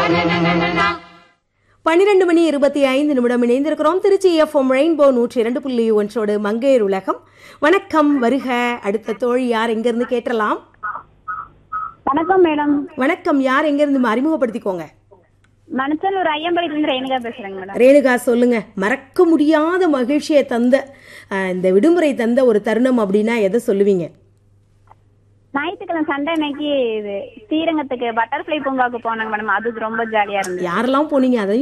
பன்னிரண்டு மணி இருபத்தி ஐந்து நிமிடம் இணைந்திருக்கிறோம் திருச்சி எஃப்எம் ரெயின்போ நூற்றி இரண்டு புள்ளி ஒன்றோடு மங்கையர் உலகம் வணக்கம் வருக அடுத்த தோழி யார் எங்கிருந்து கேட்டலாம் வணக்கம் மேடம் வணக்கம் யார் எங்கிருந்து அறிமுகப்படுத்திக்கோங்க மணச்சலூர் ஐயம்பலில இருந்து ரேணுகா பேசுறேங்க மேடம் ரேணுகா சொல்லுங்க மறக்க முடியாத மகிழ்ச்சியை தந்த அஹ், இந்த விடுமுறை தந்த ஒரு தருணம் அப்படின்னா எதை சொல்லுவீங்க ஞாயிற்றுக்கிழமை சண்டே அன்னைக்கு இது ஸ்ரீரங்கத்துக்கு பட்டர்ஃப்ளை பூங்காவுக்கு போனாங்க மேடம் அது ரொம்ப ஜாலியா இருந்தது யாரெல்லாம் போனீங்க அதையும்